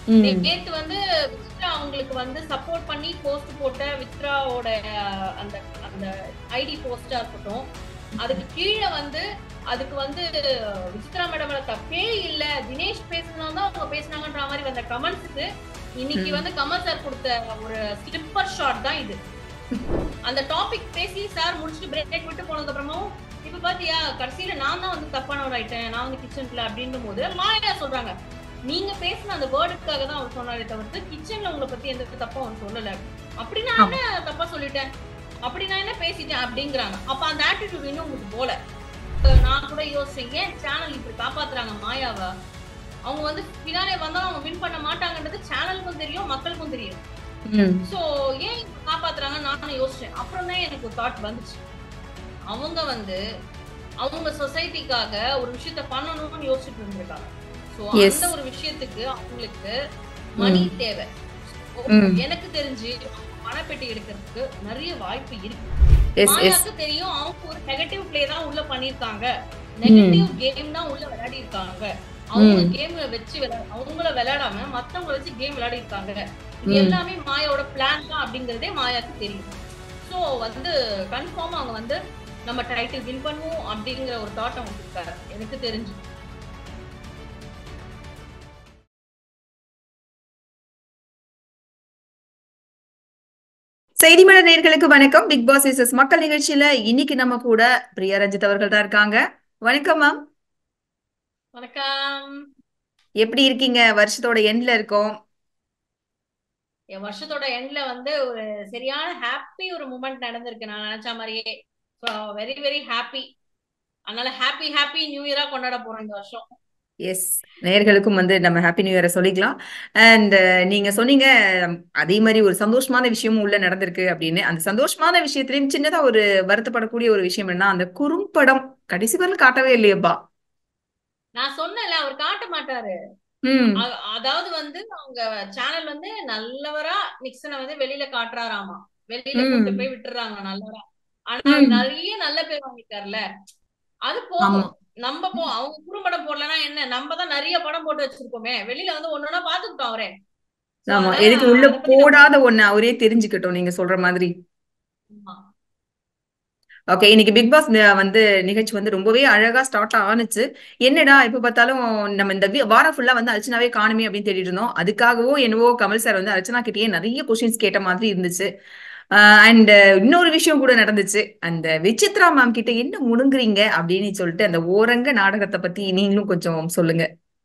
ம். நே- நேத்து வந்து வித்ரா அவங்களுக்கு வந்து சப்போர்ட் பண்ணி போஸ்ட் போட்ட வித்ராவோட அஹ், அந்த அந்த ஐடி போஸ்டா இருக்கட்டும் அதுக்கு கீழே வந்து அதுக்கு வந்து விசித்ரா மேடமோட தப்பே இல்ல தினேஷ் பேசுனதுனால தான் அவங்க பேசுனாங்கன்ற மாதிரி வந்த கமெண்ட்ஸுக்கு இன்னைக்கு ம். வந்து கமல் சார் கொடுத்த ஒரு ஸ்லிப்பர் ஷாட் தான் இது அந்த டாபிக் பேசி சார் முடிச்சுட்டு பிரேக் விட்டு போனதுக்கு அப்புறமும் இப்ப பாத்தியா கடைசியில நான் தான் வந்து தப்பானவர் ஆயிட்டேன் நான் வந்து கிச்சன்ல அப்படின்னும் போது மாயா சொல்றாங்க நீங்க பேசின அந்த வேர்டுக்காக தான் அவர் சொன்னாரே தவிர்த்து கிச்சன்ல உங்களை பத்தி எந்த தப்பும் அவர் சொல்லல அப்படி நான் என்ன தப்பா சொல்லிட்டேன் அப்படி நான் என்ன பேசிட்டேன் அப்படிங்கிறாங்க அப்ப அந்த ஆட்டிடியூட் இன்னும் உங்களுக்கு போல அஹ் நான் கூட யோசிச்சேன் ஏன் சேனல் இப்படி காப்பாத்துறாங்க மாயாவை அவங்க வந்து பின்னாலே வந்தாலும் அவங்க வின் பண்ண மாட்டாங்கன்றது சேனலுக்கும் தெரியும் மக்களுக்கும் தெரியும் ம். சோ ஏன் இப்ப காப்பாத்துறாங்கன்னு நானும் யோசிச்சேன் அப்புறம் தான் எனக்கு ஒரு தாட் வந்துச்சு அவங்க வந்து அவங்க சொசைட்டிக்காக ஒரு விஷயத்த பண்ணணும்னு யோசிச்சுட்டு இருந்திருக்காங்க சோ Yes. அந்த ஒரு விஷயத்துக்கு அவங்களுக்கு மணி தேவை So, ம். எனக்கு தெரிஞ்சு பணப்பெட்டி எடுக்கிறதுக்கு நிறைய வாய்ப்பு இருக்கு Yes, yes. மாயாக்கு தெரியும் அவங்க ஒரு நெகட்டிவ் பிளே தான் உள்ள பண்ணிருக்காங்க நெகட்டிவ் கேம் தான் உள்ள விளையாடி இருக்காங்க அவங்க ம். கேம்ல வச்சு விளையா அவங்கள விளையாடாம மத்தவங்கள வச்சு கேம் விளையாடி இருக்காங்க இது ம். எல்லாமே மாயாவோட பிளான் தான் அப்படிங்கறதே மாயாக்கு தெரியும் சோ வந்து கன்ஃபார்ம் அவங்க வந்து நம்ம டைட்டில் வின் பண்ணுவோம் அப்படிங்கிற ஒரு தாட் அவங்க இருக்காரு எனக்கு தெரிஞ்சு செய்தி மலர் நேயர்களுக்கு வணக்கம் பிக் பாஸ் விசஸ் மக்கள் நிகழ்ச்சியில இன்னைக்கு நம்ம கூட பிரியா ரஞ்சித் அவர்கள் தான் இருக்காங்க வணக்கம் மேம் வணக்கம் எப்படி இருக்கீங்க வருஷத்தோட எண்ட்ல இருக்கோம் என் வருஷத்தோட எண்ட்ல வந்து ஒரு சரியான ஹாப்பி ஒரு மூமெண்ட் நடந்திருக்கு நான் நினைச்ச மாதிரியே வெரி வெரி ஹாப்பி அதனால ஹாப்பி ஹாப்பி நியூ இயரா கொண்டாட போறோம் இந்த வருஷம் எஸ் நேயர்களுக்கும் வந்து நம்ம ஹாப்பி நியூ இயரை சொல்லிக்கலாம் அண்ட் நீங்க சொன்னீங்க அதே மாதிரி ஒரு சந்தோஷமான விஷயமும் உள்ள நடந்திருக்கு அப்படின்னு அந்த சந்தோஷமான விஷயத்திலயும் சின்னதா ஒரு வருத்தப்படக்கூடிய ஒரு விஷயம் என்ன அந்த குறும்படம் கடைசி வரல காட்டவே இல்லையப்பா நான் சொன்னேன்ல அவர் காட்ட மாட்டாரு ம் அ- அதாவது வந்து அவங்க சேனல் வந்து நல்லவரா நிக்சனை வந்து வெளியில காட்டுறாராமா வெளியில ம். கூட்டு போய் விட்டுறாங்க நல்லவரா ஆனா ம். அவர் நிறைய நல்ல பேர் வாங்கிட்டார்ல அது ஆமா போதும் நம்ம போ அவங்க குறும்படம் போடலன்னா என்ன நம்ம தான் நிறைய படம் போட்டு வச்சிருக்கோமே வெளியில வந்து ஒன்னொன்னா பாத்துக்கிட்டோம் அவரே So, ஆமா அதனால எதுக்கு உள்ள அதை பத்தி நம்ம- போடாத ஒண்ணு அவரே தெரிஞ்சுக்கட்டும் நீங்க சொல்ற மாதிரி ஆமா. ஓகே இன்னைக்கு பிக் பாஸ் வந்து நிகழ்ச்சி வந்து ரொம்பவே அழகா ஸ்டார்ட் ஆனுச்சு என்னடா இப்ப பார்த்தாலும் நம்ம இந்த வி- வாரம் ஃபுல்லா வந்து அர்ச்சனாவே காணுமே அப்படின்னு தேடிட்டு இருந்தோம் அதுக்காகவோ என்னவோ கமல் சார் வந்து அர்ச்சனா கிட்டயே நிறைய கொஸ்டின்ஸ் கேட்ட மாதிரி இருந்துச்சு அண்ட் இன்னொரு விஷயம் கூட நடந்துச்சு அந்த விசித்ரா மேம் கிட்ட என்ன முணுங்குறீங்க அப்படின்னு சொல்லிட்டு அந்த ஓரங்க நாடகத்தை பத்தி நீங்களும் கொஞ்சம் சொல்லுங்க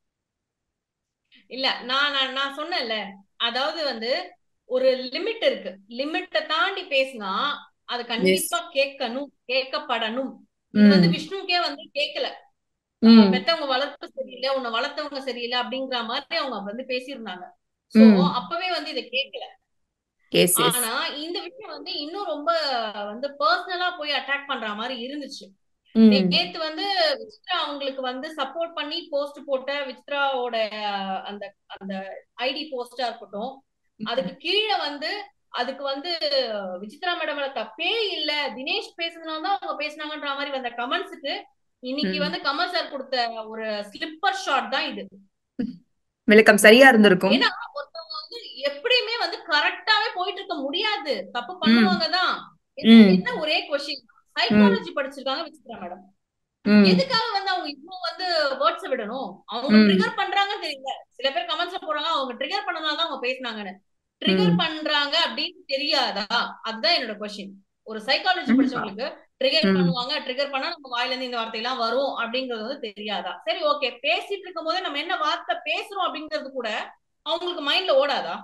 இல்ல நான் நான் நான் சொன்னேன்ல அதாவது வந்து ஒரு லிமிட் இருக்கு லிமிட்டை தாண்டி பேசினா அது கண்டிப்பா கேட்கணும் கேட்கப்படணும் இது வந்து ம் விஷ்ணுக்கே வந்து கேட்கல ம் பெத்தவங்க வளர்ப்பு சரியில்லை உன்னை வளர்த்தவங்க சரியில்லை அப்படிங்கிற மாதிரி அவங்க வந்து பேசியிருந்தாங்க சோ ம். அப்பவே வந்து இதை கேட்கல எஸ் எஸ் ஆனா இந்த விஷயம் வந்து இன்னும் ரொம்ப வந்து பர்சனலா போய் அட்டாக் பண்ற மாதிரி இருந்துச்சு ம் நேத்து வந்து விசித்ரா அவங்களுக்கு வந்து சப்போர்ட் பண்ணி போஸ்ட் போட்ட விசித்ராவோட அஹ், அந்த அந்த ஐடி போஸ்டா இருக்கட்டும் அதுக்கு கீழே வந்து அதுக்கு வந்து விசித்ரா மேடமோட தப்பே இல்ல தினேஷ் பேசுனதுனால தான் அவங்க பேசுனாங்கன்ற மாதிரி வந்த கமெண்ட்ஸுக்கு இன்னைக்கு ம். வந்து கமல் சார் கொடுத்த ஒரு ஸ்லிப்பர் ஷாட் தான் இது விளக்கம் சரியா இருந்திருக்கும் ஏன்னா ஒருத்தவங்க வந்து எப்படியுமே வந்து கரெக்டாவே போயிட்டு இருக்க முடியாது தப்பு பண்ணுவாங்க தான் ம். என்ன ஒரே கொஸ்டின் சைக்காலஜி படிச்சிருக்காங்க விசித்ரா மேடம் ம் எதுக்காக வந்து அவங்க இவ்வளவு வந்து வேர்ட்ஸ் விடணும் அவங்க ம். ட்ரிகர் பண்றாங்கன்னு தெரியல சில பேர் கமெண்ட்ஸ்ல போறாங்க அவங்க ட்ரிகர் பண்ணனால தான் அவங்க பேசுனாங்கன்னு ட்ரிகர் ம். பண்றாங்க அப்படின்னு தெரியாதா அதுதான் என்னோட கொஸ்டின் ஒரு சைக்காலஜி ம். படிச்சவங்களுக்கு ட்ரிகர் ம். பண்ணுவாங்க ட்ரிகர் பண்ணா நம்ம வாயில இருந்து இந்த வார்த்தை எல்லாம் வரும் அப்படிங்கறது வந்து தெரியாதா சரி ஓகே பேசிட்டு இருக்கும் போதே நம்ம என்ன வார்த்தை பேசுறோம் அப்படிங்கிறது கூட அவங்களுக்கு மைண்ட்ல ஓடாதா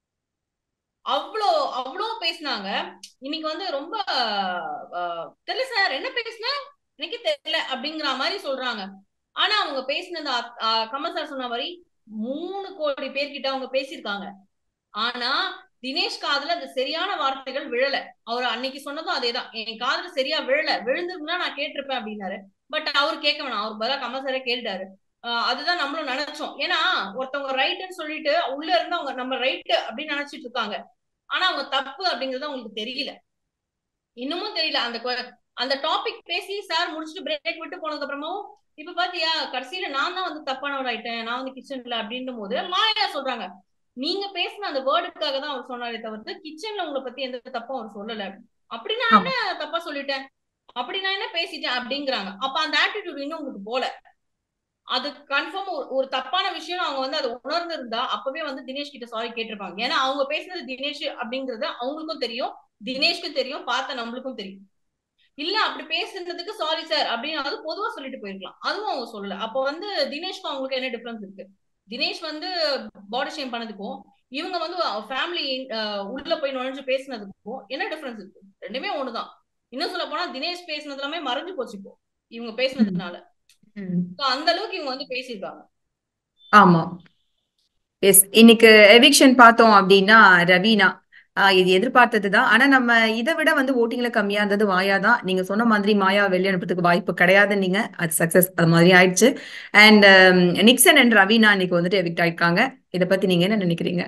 அவ்வளோ அவ்வளோ பேசினாங்க இன்னைக்கு வந்து ரொம்ப அஹ், தெரியல சார் என்ன பேசுன எனக்கு தெரியல அப்படிங்கிற மாதிரி சொல்றாங்க ஆனா அவங்க பேசினது அத்- அஹ், கமல் சார் சொன்ன மாதிரி மூணு கோடி பேர்கிட்ட அவங்க பேசியிருக்காங்க ஆனா தினேஷ் காதுல அந்த சரியான வார்த்தைகள் விழல அவர் அன்னைக்கு சொன்னதும் அதேதான் என் காதுல சரியா விழல விழுந்திருந்தா நான் கேட்டிருப்பேன் அப்படின்னாரு பட் அவர் கேட்க வேணாம் அவர் பதிலா கமல் சாரே கேட்டாரு ஆஹ் அதுதான் நம்மளும் நினைச்சோம் ஏன்னா ஒருத்தவங்க ரைட்டுன்னு சொல்லிட்டு உள்ள இருந்து அவங்க நம்ம ரைட்டு அப்படின்னு நினைச்சிட்டு இருக்காங்க ஆனா அவங்க தப்பு அப்படிங்கறது அவங்களுக்கு தெரியல இன்னமும் தெரியல அந்த கொ- அந்த டாபிக் பேசி சார் முடிச்சுட்டு பிரேக் விட்டு போனதுக்கு அப்புறமும் இப்ப பாத்தியா கடைசியில நான் தான் வந்து தப்பானவர் ஆயிட்டேன் நான் வந்து கிச்சன்ல அப்படின்னும் போது மாயா சொல்றாங்க நீங்க பேசின அந்த வேர்டுக்காக தான் அவர் சொன்னாரே தவிர்த்து கிச்சன்ல உங்களை பத்தி எந்த தப்பும் அவர் சொல்லல அப்படி நான் ஆமா. என்ன தப்பா சொல்லிட்டேன் அப்படி நான் என்ன பேசிட்டேன் அப்படிங்கிறாங்க அப்ப அந்த ஆட்டிடியூட் இன்னும் உங்களுக்கு போல அது கன்ஃபார்ம் ஒரு ஒரு தப்பான விஷயம் அவங்க வந்து அதை உணர்ந்து இருந்தா அப்பவே வந்து தினேஷ் கிட்ட சாரி கேட்டிருப்பாங்க ஏன்னா அவங்க பேசுனது தினேஷ் அப்படிங்கறது அவங்களுக்கும் தெரியும் தினேஷ்க்கும் தெரியும் பார்த்த நம்மளுக்கும் தெரியும் இல்ல அப்படி பேசுனதுக்கு சாரி சார் அப்படின்னு அது பொதுவா சொல்லிட்டு போயிருக்கலாம் அதுவும் அவங்க சொல்லல அப்ப வந்து தினேஷ்க்கும் அவங்களுக்கு என்ன டிஃபரன்ஸ் இருக்கு தினேஷ் வந்து பாடி ஷேம் பண்ணதுக்கும் இவங்க வந்து ஃபேமிலி உள்ள போய் நுழைஞ்சு பேசினதுக்கும் என்ன டிஃபரன்ஸ் இருக்கு ரெண்டுமே ஒண்ணுதான் இன்னும் சொல்ல போனா தினேஷ் பேசினது எல்லாமே மறைஞ்சு போச்சு இப்போ இவங்க பேசினதுனால ம். So, அந்த அளவுக்கு இவங்க வந்து பேசியிருக்காங்க ஆமா எஸ் இன்னைக்கு எவிக்ஷன் பார்த்தோம் அப்படின்னா ரவீனா ஆஹ் இது எதிர்பார்த்தது தான் ஆனா நம்ம இதை விட வந்து ஓட்டிங்ல கம்மியா இருந்தது மாயா தான் நீங்க சொன்ன மாதிரி மாயா வெளியே அனுப்புறதுக்கு வாய்ப்பு கிடையாதுன்னு நீங்க அது சக்சஸ் அது மாதிரி ஆயிடுச்சு அண்ட் நிக்சன் அண்ட் ரவீனா இன்னைக்கு வந்துட்டு எவிக்ட் ஆயிருக்காங்க இதை பத்தி நீங்க என்ன நினைக்கிறீங்க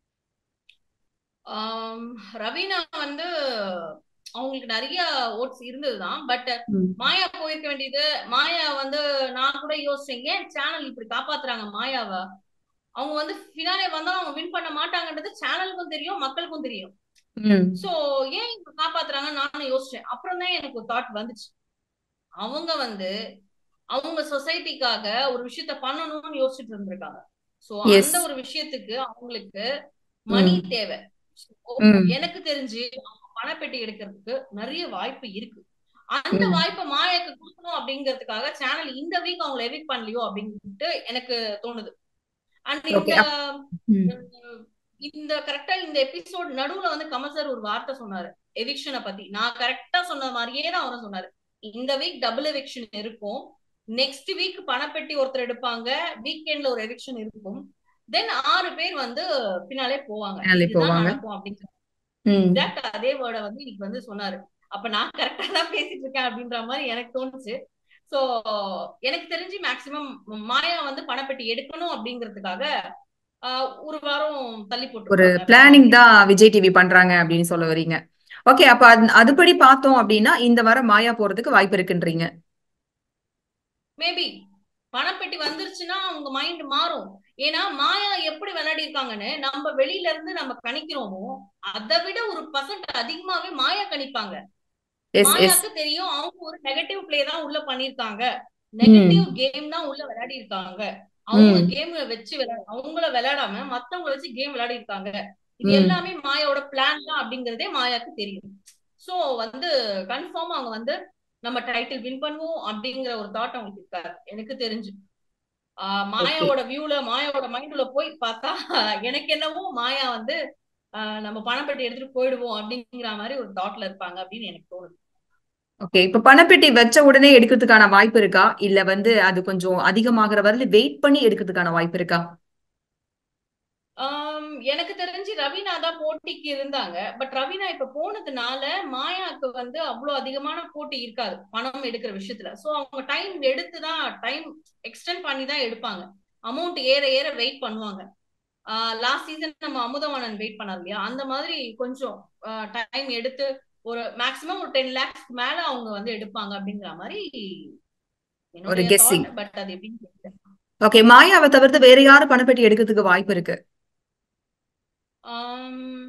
ஆம், ரவீனா வந்து அவங்களுக்கு நிறைய ஓட்ஸ் இருந்ததுதான் பட் மாயா போயிருக்க வேண்டியது மாயா வந்து நான் கூட யோசிச்சேன் ஏன் சேனல் இப்படி காப்பாத்துறாங்க மாயாவை அவங்க வந்து ஃபினாலே வந்தாலும் அவங்க வின் பண்ண மாட்டாங்கன்றது சேனலுக்கும் தெரியும் மக்களுக்கும் தெரியும் ம் சோ ஏன் இப்ப காப்பாத்துறாங்க நானும் யோசிச்சேன் அப்புறம் தான் எனக்கு ஒரு தாட் வந்துச்சு அவங்க வந்து அவங்க சொசைட்டிக்காக ஒரு விஷயத்த பண்ணணும்னு யோசிச்சுட்டு இருந்திருக்காங்க சோ Yes. அந்த ஒரு விஷயத்துக்கு அவங்களுக்கு மணி ம். தேவை So, ம். எனக்கு தெரிஞ்சு அவங்க பணப்பெட்டி எடுக்கிறதுக்கு நிறைய வாய்ப்பு இருக்கு அந்த ம். வாய்ப்பை மாயாக்கு கொடுக்கணும் அப்படிங்கிறதுக்காக சேனல் இந்த வீக் அவங்களை எவிக் பண்ணலையோ அப்படின்ட்டு எனக்கு தோணுது அண்ட் Okay. இந்த ம். இந்த கரெக்டா இந்த எபிசோட் நடுவுல வந்து கமல் சார் ஒரு வார்த்தை சொன்னாரு எவிக்ஷனை பத்தி நான் கரெக்டா சொன்ன மாதிரியே தான் அவரும் சொன்னாரு இந்த வீக் டபுள் எவிக்ஷன் இருக்கும் நெக்ஸ்ட் வீக் பணப்பெட்டி ஒருத்தர் எடுப்பாங்க வீக்கெண்ட்ல ஒரு எவிக்ஷன் இருக்கும் தென் ஆறு பேர் வந்து பின்னாலே போவாங்க பின்னாலே இதுதான் போவாங்க. நடக்கும் அப்படின்னு ம். எக்ஸாக்ட் அதே வேர்டை வந்து இன்னைக்கு வந்து சொன்னாரு அப்ப நான் கரெக்டா தான் பேசிட்டு இருக்கேன் அப்படின்ற மாதிரி எனக்கு தோணுச்சு சோ எனக்கு தெரிஞ்சு மேக்சிமம் மாயா வந்து பணப்பெட்டி எடுக்கணும் அப்படிங்கிறதுக்காக ஆஹ், ஒரு வாரம் தள்ளி போட்டு ஒரு பிளானிங் தான் விஜய் டிவி பண்றாங்க அப்படின்னு சொல்ல வரீங்க ஓகே அப்ப அது அதுபடி பார்த்தோம் அப்படின்னா இந்த வாரம் மாயா போறதுக்கு வாய்ப்பு இருக்குன்றீங்க மேபி பணப்பெட்டி வந்துருச்சுன்னா அவங்க மைண்ட் மாறும் ஏன்னா மாயா எப்படி விளையாடி இருக்காங்கன்னு நம்ம வெளியில இருந்து நம்ம கணிக்கிறோமோ அதை விட ஒரு பர்சன்ட் அதிகமாவே மாயா கணிப்பாங்க எஸ் எஸ் மாயாக்கு தெரியும் அவங்க ஒரு நெகட்டிவ் பிளே தான் உள்ள பண்ணிருக்காங்க நெகட்டிவ் கேம் தான் உள்ள விளையாடி இருக்காங்க அவங்க ம். கேம் வச்சு விளையாட அவங்கள விளையாடாம மத்தவங்கள வச்சு கேம் விளையாடி இருக்காங்க இது ம். எல்லாமே மாயாவோட பிளான் தான் அப்படிங்கறதே மாயாக்கு தெரியும் சோ வந்து கன்ஃபார்ம் அவங்க வந்து நம்ம டைட்டில் வின் பண்ணுவோம் அப்படிங்கிற ஒரு தாட் அவங்களுக்கு இருக்காரு எனக்கு தெரிஞ்சு ஆஹ் மாயாவோட வியூல மாயாவோட மைண்ட்ல போய் பார்த்தா எனக்கு என்னவோ மாயா வந்து ஆஹ் நம்ம பணப்பட்டி எடுத்துட்டு போயிடுவோம் அப்படிங்கிற மாதிரி ஒரு தாட்ல இருப்பாங்க அப்படின்னு எனக்கு தோணுது ஓகே இப்ப பணப்பெட்டி வச்ச உடனே எடுக்கிறதுக்கான வாய்ப்பு இருக்கா இல்ல வந்து அது கொஞ்சம் அதிகமாகிற வரல வெயிட் பண்ணி எடுக்கிறதுக்கான வாய்ப்பு இருக்கா ஆம், எனக்கு தெரிஞ்சு ரவீனா தான் போட்டிக்கு இருந்தாங்க பட் ரவீனா இப்ப போனதுனால மாயாக்கு வந்து அவ்வளவு அதிகமான போட்டி இருக்காது பணம் எடுக்கிற விஷயத்துல சோ அவங்க டைம் எடுத்து தான் டைம் எக்ஸ்டெண்ட் பண்ணி தான் எடுப்பாங்க அமௌண்ட் ஏற ஏற வெயிட் பண்ணுவாங்க லாஸ்ட் சீசன் நம்ம அமுதவாணன் வெயிட் பண்ணார் இல்லையா அந்த மாதிரி கொஞ்சம் டைம் எடுத்து ஒரு மேக்ஸிமம் ஒரு டென் லேக்ஸ் மேல அவங்க வந்து எடுப்பாங்க அப்படிங்கிற மாதிரி ஒரு guessing. பட் அது எப்படின்னு தெரியல ஓகே மாயாவை தவிர்த்து வேற யாரு பணப்பெட்டி எடுக்கிறதுக்கு வாய்ப்பு இருக்கு ஆம்,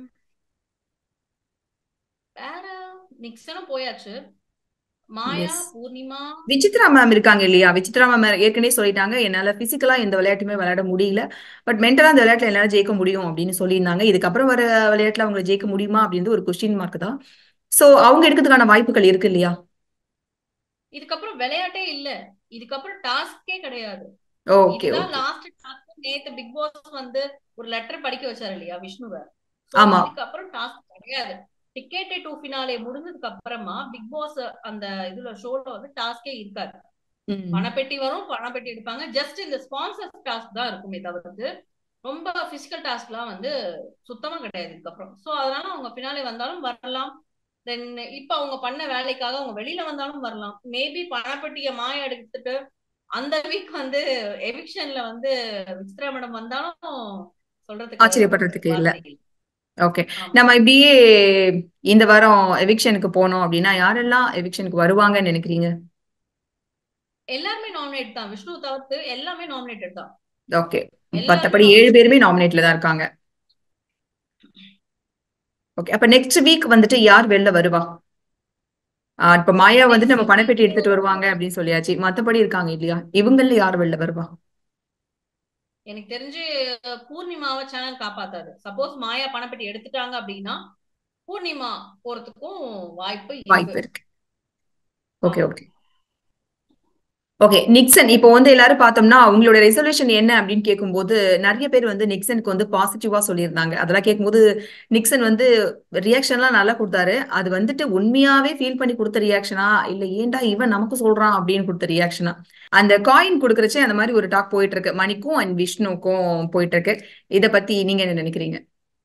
வேற நிக்சனும் போயாச்சு மாயா Yes. பூர்ணிமா விசித்ரா மேம் இருக்காங்க இல்லையா விசித்ரா மேம் ஏற்கனவே சொல்லிட்டாங்க என்னால பிசிக்கலா எந்த விளையாட்டுமே விளையாட முடியல பட் மென்டலா அந்த விளையாட்டுல என்னால ஜெயிக்க முடியும் அப்படின்னு சொல்லியிருந்தாங்க இதுக்கப்புறம் வர விளையாட்டுல அவங்க ஜெயிக்க முடியுமா அப்படின்னு ஒரு கொஸ்டின் மார்க் தான் சோ அவங்க எடுக்கிறதுக்கான வாய்ப்புகள் இருக்கு இல்லையா இதுக்கப்புறம் விளையாட்டே இல்ல இதுக்கப்புறம் டாஸ்கே கிடையாது ஓகே இதுதான் ஓகே லாஸ்ட் டாஸ்க் நேத்து பிக் பாஸ் வந்து ஒரு லெட்டர் படிக்க வச்சாரு இல்லையா விஷ்ணுவ So, ஆமா. இதுக்கப்புறம் டாஸ்க் கிடையாது டிக்கெட் டூ ஃபினாலே முடிஞ்சதுக்கு அப்புறமா பிக் பாஸ் அந்த இதுல ஷோல வந்து டாஸ்கே இருக்காது ம். பணப்பெட்டி வரும் பணப்பெட்டி எடுப்பாங்க ஜஸ்ட் இந்த ஸ்பான்சர் டாஸ்க் தான் இருக்குமே தவிர்த்து ரொம்ப பிசிக்கல் டாஸ்க்லாம் வந்து சுத்தமா கிடையாது இதுக்கப்புறம் சோ அதனால அவங்க பின்னாலே வந்தாலும் வரலாம் தென் இப்ப அவங்க பண்ண வேலைக்காக அவங்க வெளியில வந்தாலும் வரலாம் மேபி பணப்பெட்டிய மாய எடுத்துட்டு அந்த வீக் வந்து எவிக்ஷன்ல வந்து விசித்ரா மேடம் வந்தாலும் சொல்றதுக்கு ஆச்சரியப்படுறதுக்கு இல்ல. வார்த்தை இல்ல. ஓகே ஆமா. நம்ம இப்படியே இந்த வாரம் எவிக்ஷனுக்கு போனோம் அப்படின்னா யாரெல்லாம் எவிக்ஷனுக்கு வருவாங்கன்னு நினைக்கிறீங்க எல்லாருமே நாமினேட் தான் விஷ்ணு தவிர்த்து எல்லாமே நாமினேட்டட் தான் ஓகே எல்லாருமே மத்தபடி ஏழு பேருமே நாமினேட்ல தான் இருக்காங்க ஓகே அப்ப நெக்ஸ்ட் வீக் வந்துட்டு யார் வெளில வருவா ஆஹ் இப்ப மாயா வந்துட்டு நம்ம நெக்ஸ்ட் பணப்பெட்டி வீக் எடுத்துட்டு வருவாங்க அப்படின்னு சொல்லியாச்சு மத்தபடி இருக்காங்க இல்லையா இவங்கள யார் வெளில வருவா எனக்கு தெரிஞ்சு பூர்ணிமாவை சேனல் காப்பாத்தாது சப்போஸ் மாயா பணப்பெட்டி எடுத்துட்டாங்க அப்படின்னா பூர்ணிமா போறதுக்கும் வாய்ப்பு இருக்கு வாய்ப்பு இருக்கு ஓகே ஆமா ஓகே ஓகே நிக்சன் இப்போ வந்து எல்லாரும் பார்த்தோம்னா அவங்களோட ரெசல்யூஷன் என்ன அப்படின்னு கேட்கும்போது நிறைய பேர் வந்து நிக்சனுக்கு வந்து பாசிட்டிவா சொல்லியிருந்தாங்க அதெல்லாம் கேட்கும்போது நிக்சன் வந்து ரியாக்ஷன்லாம் நல்லா கொடுத்தாரு அது வந்துட்டு உண்மையாவே ஃபீல் பண்ணி கொடுத்த ரியாக்ஷனா இல்ல ஏன்டா இவன் நமக்கு சொல்றான் அப்படின்னு கொடுத்த ரியாக்ஷனா அந்த காயின் கொடுக்கறச்சே அந்த மாதிரி ஒரு டாக் போயிட்டு இருக்கு மணிக்கும் அண்ட் விஷ்ணுக்கும் போயிட்டு இருக்கு இத பத்தி நீங்க என்ன நினைக்கிறீங்க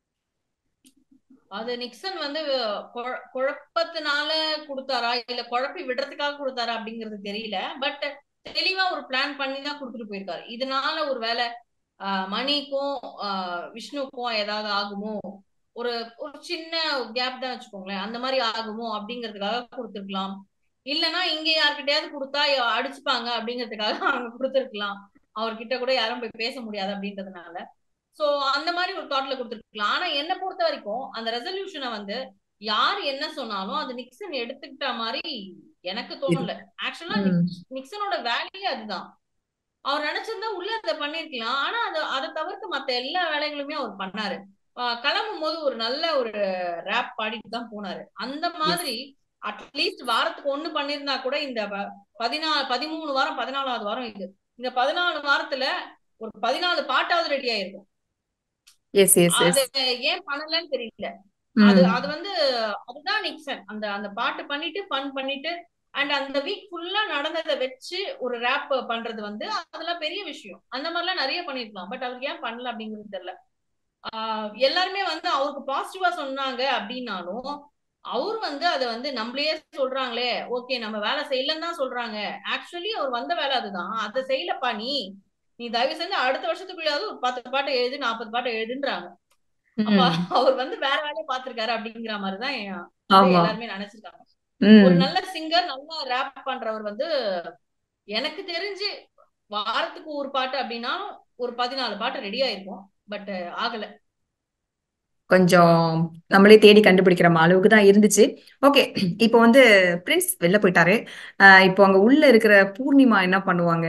அது நிக்சன் வந்து குழ- குழப்பத்தினால கொடுத்தாரா இல்ல குழப்பி விடுறதுக்காக கொடுத்தாரா அப்படிங்கிறது தெரியல பட் தெளிவா ஒரு பிளான் பண்ணி தான் கொடுத்துட்டு போயிருக்காரு இதனால ஒரு வேளை ஆஹ், மணிக்கும் ஆஹ், விஷ்ணுக்கும் ஏதாவது ஆகுமோ ஒரு ஒரு சின்ன கேப் தான் வச்சுக்கோங்களேன் அந்த மாதிரி ஆகுமோ அப்படிங்கிறதுக்காக கொடுத்துருக்கலாம் இல்லைன்னா இங்க யார்கிட்டயாவது கொடுத்தா அடிச்சுப்பாங்க அப்படிங்கிறதுக்காக அவங்க கொடுத்துருக்கலாம் அவர்கிட்ட கூட யாரும் போய் பேச முடியாது அப்படின்றதுனால சோ அந்த மாதிரி ஒரு தாட்ல கொடுத்துருக்கலாம் ஆனா என்ன பொறுத்த வரைக்கும் அந்த ரெசல்யூஷனை வந்து யார் என்ன சொன்னாலும் அது நிக்சன் எடுத்துக்கிட்ட மாதிரி எனக்கு தோணல ஆக்சுவலா ம். நிக்சனோட வேலையே அதுதான் அவர் நினைச்சிருந்தா உள்ள அதை பண்ணிருக்கலாம் ஆனா அது அதை தவிர்த்து மத்த எல்லா வேலைகளுமே அவர் பண்ணாரு ஆஹ் கிளம்பும் போது ஒரு நல்ல ஒரு ரேப் பாடிட்டு தான் போனாரு அந்த மாதிரி அட்லீஸ்ட் வாரத்துக்கு ஒண்ணு பண்ணிருந்தா கூட இந்த ப- பதினாலு பதிமூணு வாரம் பதினாலாவது வாரம் இது இந்த பதினாலு வாரத்துல ஒரு பதினாலு பாட்டாவது ரெடி ஆயிருக்கும் எஸ் எஸ் அது எஸ் ஏன் பண்ணலன்னு தெரியல அது அது வந்து அதுதான் நிக்சன் அந்த அந்த பாட்டு பண்ணிட்டு ஃபன் பண்ணிட்டு அண்ட் அந்த வீக் ஃபுல்லா நடந்ததை வச்சு ஒரு ரேப் பண்றது வந்து அதெல்லாம் பெரிய விஷயம் அந்த மாதிரிலாம் நிறைய பண்ணிருக்கலாம் பட் அவருக்கு ஏன் பண்ணல அப்படிங்கிறது தெரியல ஆஹ் எல்லாருமே வந்து அவருக்கு பாசிட்டிவா சொன்னாங்க அப்படின்னாலும் அவர் வந்து அதை வந்து நம்மளே சொல்றாங்களே ஓகே நம்ம வேலை செய்யலன்னு தான் சொல்றாங்க ஆக்சுவலி அவர் வந்த வேலை அதுதான் அதை செய்யலப்பா நீ நீ தயவு செஞ்சு அடுத்த வருஷத்துக்குள்ளயாவது ஒரு பத்து பாட்டு எழுது நாற்பது பாட்டு எழுதுன்றாங்க அப்ப அவர் வந்து வேற வேலையை பார்த்திருக்காரு அப்படிங்கிற மாதிரிதான் என் ஆமா எல்லாருமே நினைச்சிருக்காங்க ஒரு ம் நல்ல சிங்கர் நல்லா ரேப் பண்றவர் வந்து எனக்கு தெரிஞ்சு வாரத்துக்கு ஒரு பாட்டு அப்படின்னா ஒரு பதினாலு பாட்டு ரெடி ஆயிருக்கும் பட் ஆகல கொஞ்சம் நம்மளே தேடி கண்டுபிடிக்கிற அளவுக்கு தான் இருந்துச்சு ஓகே இப்போ வந்து பிரின்ஸ் வெளில போயிட்டாரு ஆஹ் இப்போ அங்க உள்ள இருக்கிற பூர்ணிமா என்ன பண்ணுவாங்க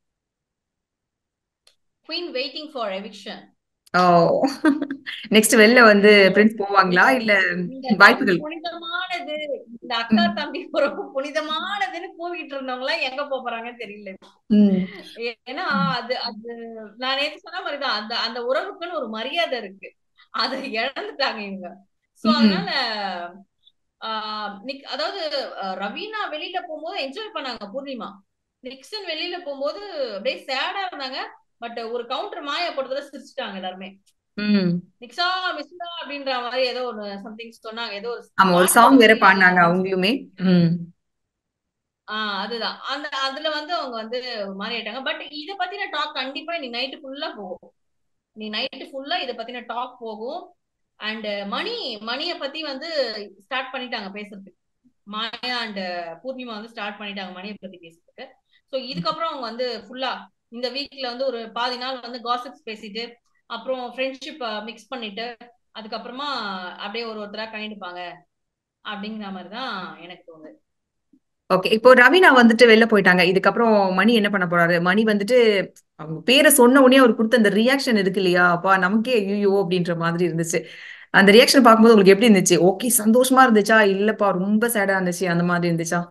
queen waiting for eviction oh next வெளில வந்து பிரின்ஸ் போவாங்களா இல்ல இந்த love வாய்ப்புகள் புனிதமானது இந்த அக்கா ம் தம்பி உறவு புனிதமானதுன்னு கூவிட்டு இருந்தவங்க எல்லாம் எங்க போப் போறாங்கன்னு தெரியல ம் ஏன்னா அது அது நான் நேத்து சொன்ன மாதிரிதான் அந்த அந்த உறவுக்குன்னு ஒரு மரியாதை இருக்கு அதை இழந்துட்டாங்க இவங்க சோ ம் அதனால ஆஹ் நிக் அதாவது அஹ் ரவீனா வெளியில போகும்போது என்ஜாய் பண்ணாங்க பூர்ணிமா நிக்சன் வெளியில போகும்போது அப்படியே சேடா இருந்தாங்க பட் ஒரு கவுண்டர் மாயா போட்டதுல சிரிச்சுட்டாங்க எல்லாருமே ம் நிக்ஸா மிஸ்டா அப்படின்ற மாதிரி ஏதோ ஒரு சம்திங் சொன்னாங்க ஏதோ ஒரு ஆமா ஒரு பாட்டு சாங் வேற பாடும்போது பாடினாங்க யாரும் அவங்களுமே ம் ஆஹ் அதுதான் அந்த அதுல வந்து அவங்க வந்து ஒரு மாதிரி ஆயிட்டாங்க பட் இத பத்தின டாக் கண்டிப்பா நீ நைட்டு ஃபுல்லா போகும் நீ நைட்டு ஃபுல்லா இத பத்தின டாக் போகும் அண்ட் மணி மணிய பத்தி வந்து ஸ்டார்ட் பண்ணிட்டாங்க பேசுறதுக்கு மாயா அண்ட் பூர்ணிமா வந்து ஸ்டார்ட் பண்ணிட்டாங்க மணியை பத்தி பேசுறதுக்கு சோ இதுக்கப்புறம் அவங்க வந்து ஃபுல்லா இந்த வீக்ல வந்து ஒரு பாதி நாள் வந்து காசிப்ஸ் பேசிட்டு அப்புறம் ஃப்ரெண்ட்ஷிப் மிக்ஸ் பண்ணிட்டு அதுக்கப்புறமா அப்படியே ஒரு ஒருத்தரா கணிடுப்பாங்க அப்படிங்கிற மாதிரி தான் எனக்கு தோணுது ஓகே இப்போ ரவீனா வந்துட்டு வெளில போயிட்டாங்க இதுக்கப்புறம் மணி என்ன பண்ண போறாரு மணி வந்துட்டு அவங்க பேரை சொன்ன உடனே அவர் கொடுத்த அந்த ரியாக்ஷன் இருக்கு இல்லையா அப்பா நமக்கே ஐயோ அப்படின்ற மாதிரி இருந்துச்சு அந்த ரியாக்ஷன் பார்க்கும்போது உங்களுக்கு எப்படி இருந்துச்சு ஓகே சந்தோஷமா இருந்துச்சா இல்லப்பா ரொம்ப சேடா இருந்துச்சு அந்த மாதிரி இருந்துச்சா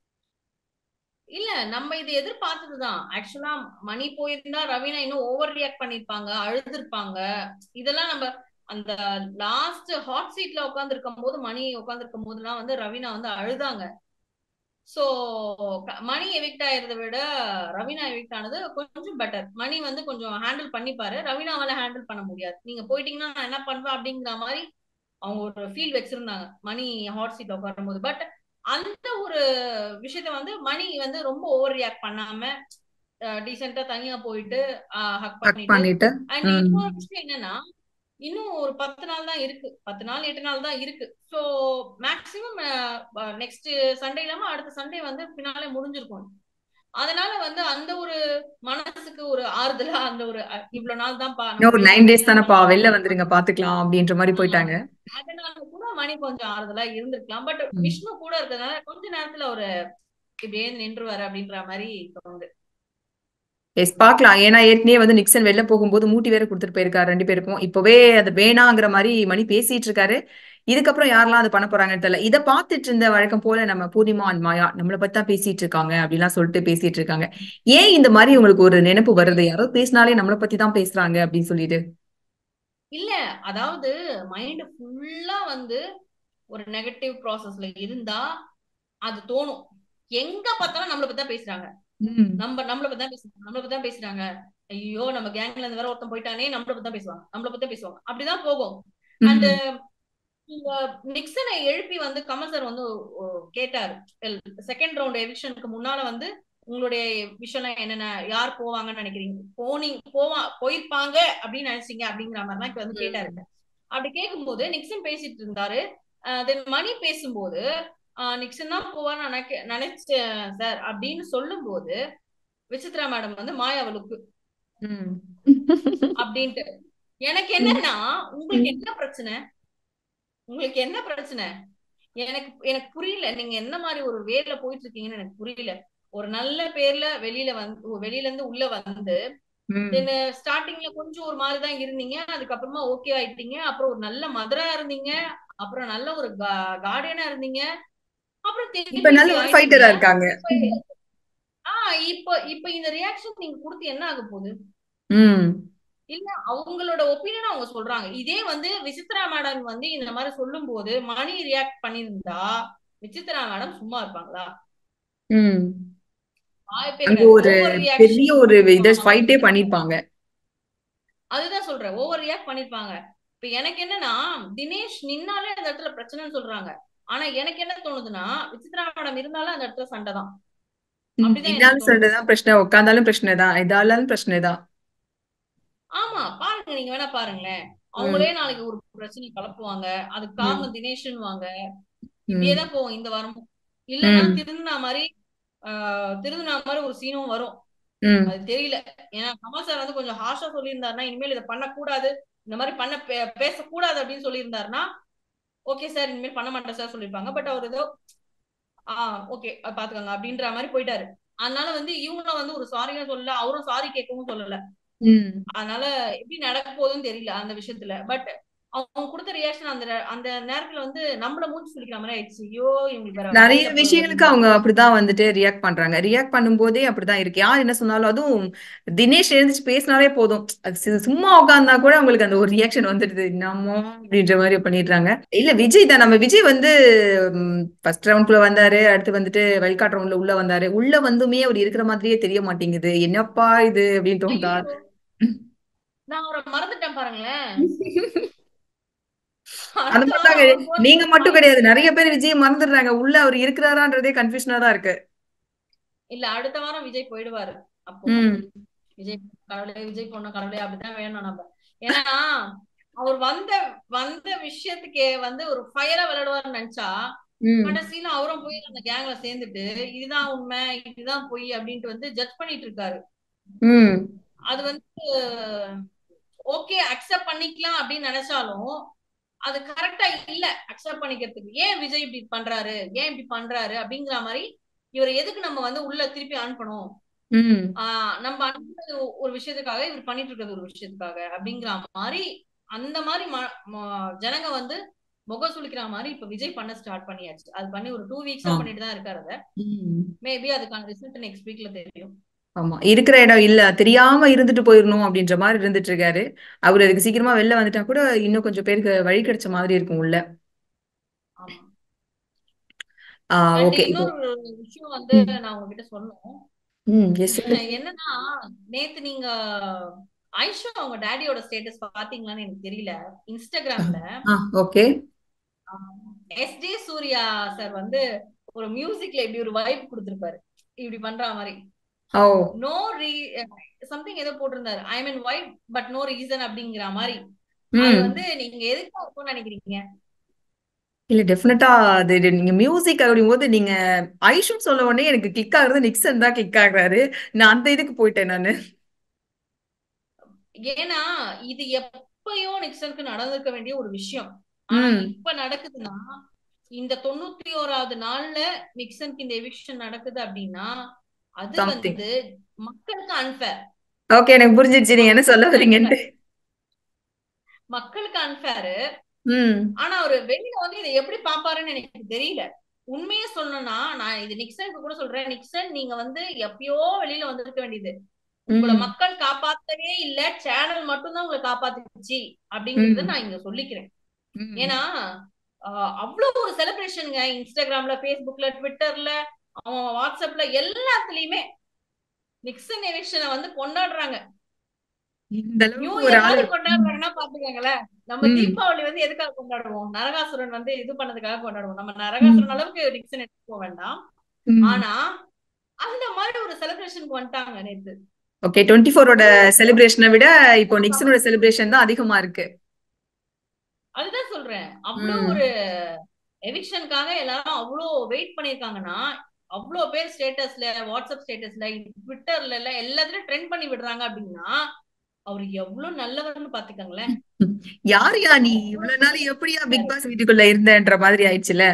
இல்ல நம்ம இது எதிர்பார்த்ததுதான் ஆக்சுவலா மணி போயிருந்தா ரவீனா இன்னும் ஓவர் ரியாக்ட் பண்ணிருப்பாங்க அழுதுருப்பாங்க இதெல்லாம் நம்ம அந்த லாஸ்ட் ஹாட் சீட்ல உட்கார்ந்து இருக்கும் போது மணி உட்கார்ந்து இருக்கும் போதெல்லாம் வந்து ரவீனா வந்து அழுதாங்க சோ மணி எவிக்ட் ஆயிருதை விட ரவீனா எவிக்ட் ஆனது கொஞ்சம் பெட்டர் மணி வந்து கொஞ்சம் ஹேண்டில் பண்ணிப்பாரு ரவீனாவால ஹேண்டில் பண்ண முடியாது நீங்க போயிட்டீங்கன்னா நான் என்ன பண்ணுவேன் அப்படிங்கிற மாதிரி அவங்க ஒரு ஃபீல் வச்சிருந்தாங்க மணி ஹாட் சீட்ல உட்காரும் போது பட் அந்த ஒரு விஷயத்த வந்து மணி வந்து ரொம்ப ஓவர் ரியாக்ட் பண்ணாம டீசெண்டா தனியா போயிட்டு ஹக் கட் பண்ணிட்டு பண்ணிட்டு அண்ட் ம் இன்னொரு விஷயம் என்னன்னா இன்னும் ஒரு பத்து நாள் தான் இருக்கு பத்து நாள் எட்டு நாள் தான் இருக்கு ஸோ மேக்சிமம் நெக்ஸ்ட் சண்டே இல்லாம அடுத்த சண்டே வந்து பின்னாலே முடிஞ்சிருக்கும் அதனால வந்து அந்த ஒரு மனசுக்கு ஒரு ஆறுதலா அந்த ஒரு அஹ், இவ்வளவு நாள் தான்ப்பா நம்ம இன்னும் ஒரு நைன் பேசாம டேஸ் தானப்பா இருந்தோம் வெளில வந்துருங்க பாத்துக்கலாம் அப்படின்ற மாதிரி போயிட்டாங்க அதனால கூட மணி கொஞ்சம் ஆறுதலா இருந்திருக்கலாம் பட் ம். விஷ்ணு கூட இருக்கிறதுனால கொஞ்ச நேரத்துல ஒரு இப்படியே நின்றுவாரு அப்படின்ற மாதிரி தோணுது எஸ் பார்க்கலாம் ஏன்னா ஏற்கனவே வந்து நிக்சன் வெளில போகும்போது மூட்டி வேற கொடுத்துட்டு போயிருக்காரு ரெண்டு பேருக்கும் இப்பவே அது வேணாங்கிற மாதிரி மணி பேசிட்டு இருக்காரு இதுக்கப்புறம் யாரெல்லாம் அது பண்ண போறாங்கன்னு தெரியல இதை பார்த்துட்டு இருந்த வழக்கம் போல நம்ம பூர்ணிமா அண்ட் மாயா நம்மளை பத்தி தான் பேசிட்டு இருக்காங்க அப்படிலாம் சொல்லிட்டு பேசிட்டு இருக்காங்க ஏன் இந்த மாதிரி உங்களுக்கு ஒரு நினைப்பு வருது யாரோ பேசினாலே நம்மளை பத்தி தான் பேசுறாங்க அப்படின்னு சொல்லிட்டு இல்ல அதாவது மைண்ட் ஃபுல்லா வந்து ஒரு நெகட்டிவ் ப்ராசஸ்ல இருந்தா அது தோணும் எங்க பார்த்தாலும் நம்மளை பத்தி தான் பேசுறாங்க ம் நம்ம நம்மளை பத்தி தான் பேசுறாங்க நம்மளை பத்தி தான் பேசுறாங்க ஐயோ நம்ம கேங்ல இருந்து வேற ஒருத்தன் போயிட்டானே நம்மளை பத்தி தான் பேசுவாங்க நம்மளை பத்தி தான் பேசுவாங்க அப்படிதான் போகும் அண்ட் ம் இந்த நிக்சனை எழுப்பி வந்து கமல் சார் வந்து ஓ, கேட்டாரு செகண்ட் ரவுண்ட் எவிக்ஷனுக்கு முன்னால வந்து உங்களுடைய விஷயம் என்னென்ன யார் போவாங்கன்னு நினைக்கிறீங்க போனீங்க போவா போயிருப்பாங்க அப்படின்னு நினைச்சீங்க அப்படிங்கிற மாதிரிலாம் இப்ப வந்து கேட்டாரு அப்படி கேட்கும்போது நிக்சன் பேசிட்டு இருந்தாரு தென் மணி பேசும்போது ஆஹ் நிக்சன் தான் போவான்னு நினைக்க நினைச்சேன் சார் அப்படின்னு சொல்லும்போது விசித்ரா மேடம் வந்து மாயாவலுக்கு ம் அப்படின்ட்டு எனக்கு என்னன்னா உங்களுக்கு என்ன பிரச்சனை உங்களுக்கு என்ன பிரச்சனை எனக்கு எனக்கு புரியல நீங்க என்ன மாதிரி ஒரு வேர்ல போயிட்டு இருக்கீங்கன்னு எனக்கு புரியல ஒரு நல்ல பேர்ல வெளியில வந்து வெளியில இருந்து உள்ள வந்து ம் தென் ஸ்டார்டிங்ல கொஞ்சம் ஒரு மாதிரி தான் இருந்தீங்க அதுக்கப்புறமா ஓகே ஆயிட்டீங்க அப்புறம் ஒரு நல்ல மதரா இருந்தீங்க அப்புறம் நல்ல ஒரு கார்டியனா இருந்தீங்க அப்புறம் திருப்பி இப்ப நல்ல இப்படி ஒரு ஃபைட்டரா ஆயிட்டீங்க இருக்காங்க இப்ப ஆஹ் இப்போ இப்ப இந்த ரியாக்ஷன் நீங்க கொடுத்து என்ன ஆக போகுது ம் இல்ல அவங்களோட ஒப்பீனியன் அவங்க சொல்றாங்க இதே வந்து விசித்ரா மேடம் வந்து இந்த மாதிரி சொல்லும் போது மணி ரியாக்ட் பண்ணியிருந்தா விசித்ரா மேடம் சும்மா இருப்பாங்களா ம் வாய்ப்பே அங்க கிடையாது ஒரு ஓவர் பெரிய ரியாக்ஷன் ஒரு இதை ஃபைட்டே பண்ணிருப்பாங்க அதுதான் சொல்றேன் ஓவர் ரியாக்ட் பண்ணிருப்பாங்க இப்ப எனக்கு என்னன்னா தினேஷ் நின்னாலே அந்த இடத்துல பிரச்சனைன்னு சொல்றாங்க ஆனா எனக்கு என்ன தோணுதுன்னா விசித்ரா மேடம் இருந்தாலும் அந்த இடத்துல சண்டை தான் ம், அப்படிதான் எனக்கு நின்னாலும் தோணுது சண்டைதான் பிரச்சனை உட்காந்தாலும் பிரச்சனை தான் எதாலும் பிரச்சனை தான் ஆமா பாருங்க நீங்க வேணா பாருங்களேன் ம் அவங்களே நாளைக்கு ஒரு பிரச்சனை கலப்புவாங்க அதுக்கு ம் காரணம் தினேஷ்னு வாங்க ம் இப்படியேதான் போவோம் இந்த வாரமும் இல்லைன்னா ம் திருந்தினா மாதிரி ஆஹ் திருந்தினா மாதிரி ஒரு சீனும் வரும் ம் அது தெரியல ஏன்னா கமல் சார் வந்து கொஞ்சம் ஹார்ஷா சொல்லியிருந்தாருன்னா இனிமேல் இதை பண்ணக்கூடாது இந்த மாதிரி பண்ண பே- பேசக்கூடாது அப்படின்னு சொல்லியிருந்தாருன்னா ஓகே சார் இனிமேல் பண்ண மாட்டேன் சார் சொல்லியிருப்பாங்க பட் அவர் ஏதோ ஆஹ் ஓகே பாத்துக்கோங்க அப்படின்ற மாதிரி போயிட்டாரு அதனால வந்து இவங்களும் வந்து ஒரு சாரியும் சொல்லல அவரும் சாரி கேட்கவும் சொல்லல ம் அதனால எப்படி நடக்க போகுதுன்னு தெரியல அந்த விஷயத்துல பட் அவங்க கொடுத்த ரியாக்ஷன் அந்த அந்த நேரத்துல வந்து நம்மள மூச்சு சுளிக்கிற மாதிரி ஆயிடுச்சு ஐயோ இவங்களுக்கு வேற நிறைய வழியில போகுது விஷயங்களுக்கு அப்படின்னு அவங்க அப்படிதான் வந்துட்டு ரியாக்ட் பண்றாங்க ரியாக்ட் பண்ணும்போதே அப்படிதான் இருக்கு யார் என்ன சொன்னாலும் அதுவும் தினேஷ் எழுந்துச்சு பேசினாலே போதும் அது சு- சும்மா உட்கார்ந்தா கூட அவங்களுக்கு அந்த ஒரு ரியாக்ஷன் வந்துடுது என்னமோ அப்படின்ற மாதிரி பண்ணிடுறாங்க இல்ல விஜய் தான் நம்ம விஜய் வந்து ஃபர்ஸ்ட் ரவுண்ட்குள்ள வந்தாரு அடுத்து வந்துட்டு வைல்ட் ரவுண்ட்ல உள்ள வந்தாரு உள்ள வந்துமே அவர் இருக்கிற மாதிரியே தெரிய மாட்டேங்குது என்னப்பா இது அப்படின்னு தோணுதா ஐயோ நான் அவரை மறந்துட்டேன் பாருங்களேன் அந்த அடுத்த மாதிரி வாரம் தாங்க அவர் நீங்க போறது மட்டும் கிடையாது நிறைய பேர் விஜய் மறந்துடுறாங்க உள்ள அவர் இருக்கிறாரான்றதே கன்ஃபியூஷனா தான் இருக்கு இல்ல அடுத்த வாரம் விஜய் போயிடுவாரு அப்போ ம் விஜய் கடவுளே விஜய் பொண்ணு கடவுளே அப்படிதான் வேணும் நம்ம ஏன்னா அவர் வந்த வந்த விஷயத்துக்கே வந்து ஒரு ஃபயரா விளையாடுவார்னு நினைச்சா ம் கடைசியில அவரும் போய் அந்த கேங்ல சேர்ந்துட்டு இதுதான் உண்மை இதுதான் பொய் அப்படின்ட்டு வந்து ஜட்ஜ் பண்ணிட்டு இருக்காரு ம் அது வந்து ஓகே அக்செப்ட் பண்ணிக்கலாம் அப்படின்னு நினைச்சாலும் அது கரெக்டா இல்ல அக்செப்ட் பண்ணிக்கிறதுக்கு ஏன் விஜய் இப்படி பண்றாரு ஏன் இப்படி பண்றாரு அப்படிங்கிற மாதிரி இவர் எதுக்கு நம்ம வந்து உள்ள திருப்பி அனுப்பணும் ம் ஆஹ் நம்ம அனுப்புறது ஒரு விஷயத்துக்காக இவர் பண்ணிட்டு இருக்கிறது ஒரு விஷயத்துக்காக அப்படிங்கிற மாதிரி அந்த மாதிரி ம- ம- ஜனங்க வந்து முகம் சுளிக்கிற மாதிரி இப்ப விஜய் பண்ண ஸ்டார்ட் பண்ணியாச்சு அது பண்ணி ஒரு டூ வீக்ஸா ஆ. பண்ணிட்டு தான் இருக்காரு அதை ம். மேபி அதுக்கான ரிசல்ட் நெக்ஸ்ட் வீக்ல தெரியும் ஆமா இருக்கிற இடம் இல்ல தெரியாம இருந்துட்டு போயிடணும் அப்படின்ற மாதிரி இருந்துட்டு இருக்காரு அவர் அதுக்கு சீக்கிரமா வெளில வந்துட்டா கூட இன்னும் கொஞ்சம் பேருக்கு வழி கிடைச்ச மாதிரி இருக்கும் உள்ள ஆமா ஆ அண்ட் ஓகே இப்போ இன்னொரு விஷயம் வந்து ம் நான் உங்ககிட்ட சொல்லணும் ம் எஸ் என்னன்னா நேத்து நீங்க ஐஷா அவங்க டேடியோட ஸ்டேட்டஸ் பாத்தீங்களான்னு எனக்கு தெரியல இன்ஸ்டாகிராம்ல ஆ okay S J Suryah sir வந்து ஒரு மியூசிக்ல இப்படி ஒரு வைப் கொடுத்திருப்பாரு இப்படி பண்ற மாதிரி ஓ நோ ரீ சம்திங் ஏதோ போட்டிருந்தாரு I mean vibe but no reason அப்படிங்கிற மாதிரி அது ம் வந்து நீங்க எதுக்கு இருக்கும்னு நினைக்கிறீங்க இல்ல டெஃபினட்டா அது இது நீங்க மியூசிக் அப்படிங்கும் போது நீங்க ஐஷுன்னு சொல்ல உடனே எனக்கு கிளிக் ஆகுறது நிக்சன் தான் கிளிக் ஆகுறாரு நான் அந்த இதுக்கு போயிட்டேன் நானு ஏன்னா இது எப்பயோ நிக்சனுக்கு நடந்திருக்க வேண்டிய ஒரு விஷயம் ஆனா ம் இப்ப நடக்குதுன்னா இந்த தொண்ணூத்தி ஓராவது நாள்ல நிக்சனுக்கு இந்த எவிக்ஷன் நடக்குது அப்படின்னா அது சம்திங் வந்து மக்களுக்கு அன்ஃபேர் ஓகே எனக்கு புரிஞ்சிருச்சு நீங்க என்ன சொல்ல மக்களுக்கு வரீங்கன்ட்டு unfair. மக்களுக்கு அன்ஃபேரு ம் ஆனா அவரு வெளியில வந்து இதை எப்படி பாப்பாருன்னு எனக்கு தெரியல உண்மையை சொல்லணும்னா நான் இது நிக்சனுக்கு கூட சொல்றேன் நிக்சன் நீங்க வந்து எப்பயோ வெளியில வந்திருக்க வேண்டியது உங்களை ம் மக்கள் காப்பாத்தவே இல்ல சேனல் மட்டும் தான் உங்களை காப்பாத்துச்சு அப்படிங்கறத ம் நான் இங்க சொல்லிக்கிறேன் ம் ஏன்னா ஆஹ் அவ்வளவு ஒரு செலிப்ரேஷனுங்க இன்ஸ்டாகிராம்ல பேஸ்புக்ல ட்விட்டர்ல அவன் வாட்ஸ்அப்ல எல்லாத்துலயுமே நிக்சன் எவிக்ஷனை வந்து கொண்டாடுறாங்க இந்த நியூ அளவுக்கு ஒரு இயர் ஆளு மாதிரி கொண்டாடுறாங்கன்னா பாத்துக்கோங்களேன் நம்ம ம் தீபாவளி வந்து எதுக்காக கொண்டாடுவோம் நரகாசுரன் வந்து இது பண்ணதுக்காக கொண்டாடுவோம் நம்ம ம் நரகாசுரன் அளவுக்கு நிக்சன் எடுத்து போக வேண்டாம் ம் ஆனா அந்த மாதிரி ஒரு செலிப்ரேஷனுக்கு வந்துட்டாங்க நேத்து ஓகே டுவெண்ட்டி ஃபோரோட அவ்வளவு செலிப்ரேஷனை விட இப்போ ஆமா, நிக்சனோட செலிப்ரேஷன் தான் அதிகமா இருக்கு அதுதான் சொல்றேன் அவ்வளவு ம் ஒரு எவிக்ஷனுக்காக எல்லாரும் அவ்வளோ வெயிட் பண்ணிருக்காங்கன்னா அவ்வளோ பேர் ஸ்டேட்டஸ்ல வாட்ஸ்அப் ஸ்டேட்டஸ்ல ட்விட்டர்ல எல்லாம் எல்லாத்துலயும் ட்ரெண்ட் பண்ணி விடுறாங்க அப்படின்னா அவர் எவ்வளவு நல்லவர்னு பாத்துக்கோங்களேன் யார் யா நீ அவ்வளவு இவ்வளவு நாள் எப்படியா பிக் பாஸ் வீட்டுக்குள்ள இருந்தன்ற மாதிரி ஆயிடுச்சுல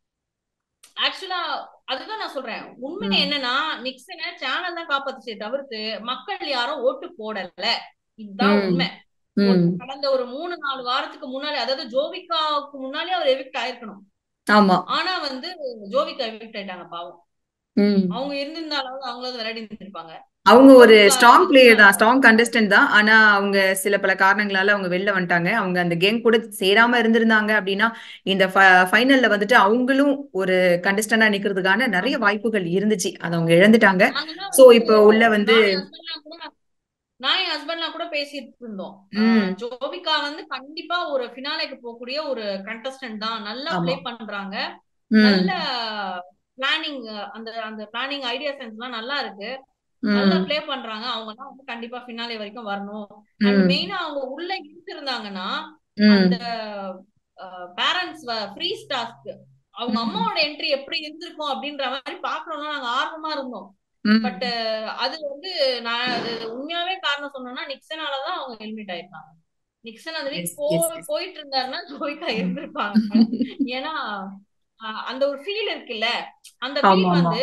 ஆக்சுவலா அதுதான் நான் சொல்றேன் உண்மை ம் என்னன்னா நிக்சனை சேனல் தான் காப்பாத்துச்சே தவிர்த்து மக்கள் யாரும் ஓட்டு போடல இதுதான் ம் உண்மை ஒரு ம் கடந்த ஒரு மூணு நாலு வாரத்துக்கு முன்னாடி அதாவது ஜோவிகாவுக்கு முன்னாலே அவர் எவிக்ட் ஆயிருக்கணும் ஆமா ஆனா வந்து ஜோவிகா எவிக்ட் ஆயிட்டாங்க பாவம் ம் அவங்க இருந்திருந்தாலும் அவங்களாவது விளையாடி இருந்திருப்பாங்க அவங்க ஒரு ஜோவிகா ஸ்ட்ராங் பிளேயர் தான் இருந்தாங்க ஸ்ட்ராங் கண்டஸ்டன்ட் தான் ஆனா அவங்க சில பல காரணங்களால அவங்க வெளில வந்துட்டாங்க அவங்க அந்த கேங் கூட சேராம இருந்திருந்தாங்க அப்படின்னா இந்த ஃபைனல்ல வந்துட்டு அவங்களும் ஒரு கண்டஸ்டண்டா நிக்கிறதுக்கான நிறைய ஆமா வாய்ப்புகள் இருந்துச்சு அதை அவங்க இழந்துட்டாங்க நாங்கெல்லாம் சோ வந்து இப்போ உள்ள வந்து நான் என் ஹஸ்பண்ட்லாம் கூட நான் என் ஹஸ்பண்ட்லாம் கூட பேசிட்டு இருந்தோம் ம் ஆஹ் ஜோவிகா வந்து கண்டிப்பா ஒரு ஃபினாலேக்கு போகக்கூடிய ஒரு கண்டஸ்டன்ட் தான் நல்லா ஆமா ப்ளே பண்றாங்க ம் நல்ல பிளானிங் அந்த அந்த பிளானிங் ஐடியா சென்ஸ் எல்லாம் நல்லா இருக்கு நல்லா ம் ப்ளே பண்றாங்க அவங்க தான் வந்து கண்டிப்பா ஃபினாலே வரைக்கும் வரணும் அண்ட் ம் மெயினா அவங்க உள்ள இருந்திருந்தாங்கன்னா ம் அந்த பேரண்ட்ஸ் ஃப்ரீ ஸ்டாஸ்க்கு அவங்க ம் அம்மாவோட என்ட்ரி எப்படி இருந்திருக்கும் அப்படின்ற மாதிரி பாக்கணும்னு நாங்க ஆர்வமா இருந்தோம் ம் பட் அது வந்து நான் அது உண்மையாவே காரணம் சொன்னோம்னா நிக்சனாலதான் அவங்க எலிமினேட் ஆயிருக்காங்க நிக்சன் அந்த வீக் எஸ் போ எஸ் எஸ் போயிட்டு இருந்தாருன்னா ஜோய்கா இருந்திருப்பாங்க ஏன்னா ஆஹ் அந்த ஒரு ஃபீல் இருக்குல்ல அந்த ஃபீல் ஆமா ஆமா வந்து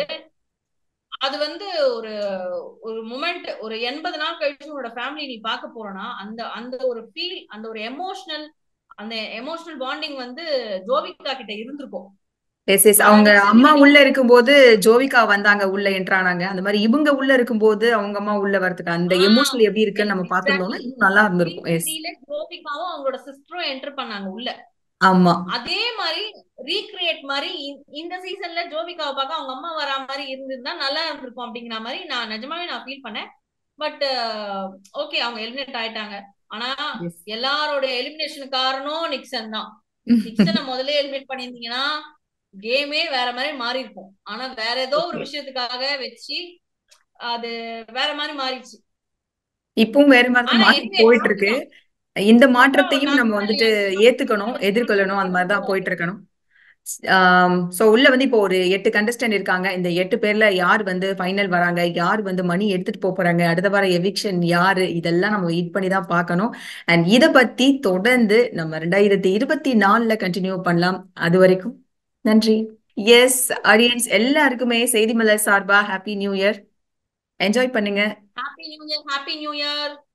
அது வந்து ஒரு ஒரு மூமெண்ட் ஒரு எண்பது நாள் கழிச்சு உன்னோட ஃபேமிலி நீ பார்க்க போறனா அந்த அந்த ஒரு ஃபீல் அந்த ஒரு எமோஷனல் அந்த எமோஷனல் பாண்டிங் வந்து ஜோவிகா கிட்ட இருந்திருக்கும் எஸ் எஸ் ஆனா அவங்க நிக்சன் அம்மா கிட்ட உள்ள இருக்கும்போது ஜோவிகா வந்தாங்க உள்ள என்ட்ரானாங்க அந்த மாதிரி இவங்க உள்ள இருக்கும்போது அவங்க அம்மா உள்ள வரதுக்கு அந்த ஆஹ் எமோஷனல் எப்படி இருக்குன்னு நம்ம பார்த்திருந்தோம்னா எக்ஸாக்ட்லி இன்னும் நல்லா இருந்திருக்கும் எஸ் ரீசென்ட்லியில ஜோவிகாவும் அவங்களோட சிஸ்டரும் என்டர் பண்ணாங்க உள்ள ஆமா அதே மாதிரி ரீக்ரியேட் மாதிரி இ- இந்த சீசன்ல ஜோவிகாவை பார்க்க அவங்க அம்மா வரா மாதிரி இருந்திருந்தா நல்லா இருந்திருக்கும் அப்படிங்கிற மாதிரி நான் நிஜமாவே நான் ஃபீல் பண்ணேன் பட் ஓகே அவங்க எலிமினேட் ஆயிட்டாங்க ஆனா எஸ் எல்லாரோட எலிமினேஷன் காரணம் நிக்சன் தான் நிக்சனை முதல்ல எலிமினேட் பண்ணியிருந்தீங்கன்னா கேமே வேற மாதிரி மாறி இருக்கும் ஆனா வேற ஏதோ ஒரு ஓகே விஷயத்துக்காக வச்சு அது வேற மாதிரி மாறிடுச்சு இப்பவும் வேற மாதிரி தான் ஆனா மாத்தி எனிவே போயிட்டு இருக்கு இந்த ரொம்ப மாற்றத்தையும் நம்ம நான் வந்துட்டு என் ஏத்துக்கணும் எதிர்கொள்ளணும் அந்த மாதிரி தான் போயிட்டு இருக்கணும் ஸோ உள்ள வந்து இப்போ ஒரு எட்டு கண்டஸ்டன்ட் இருக்காங்க இந்த எட்டு பேர்ல யார் வந்து ஃபைனல் வராங்க யார் வந்து மணி எடுத்துட்டு போக போறாங்க அடுத்த வாரம் எவிக்ஷன் யாரு இதெல்லாம் நம்ம வெயிட் பண்ணி தான் பார்க்கணும் அண்ட் இதை பத்தி தொடர்ந்து நம்ம ரெண்டாயிரத்தி இருபத்தி நாலுல கண்டினியூ பண்ணலாம் அது வரைக்கும் நன்றி எஸ் ஆடியன்ஸ் எல்லாருக்குமே செய்தி மலர் சார்பா ஹாப்பி நியூ இயர் என்ஜாய் பண்ணுங்க happy new year happy new year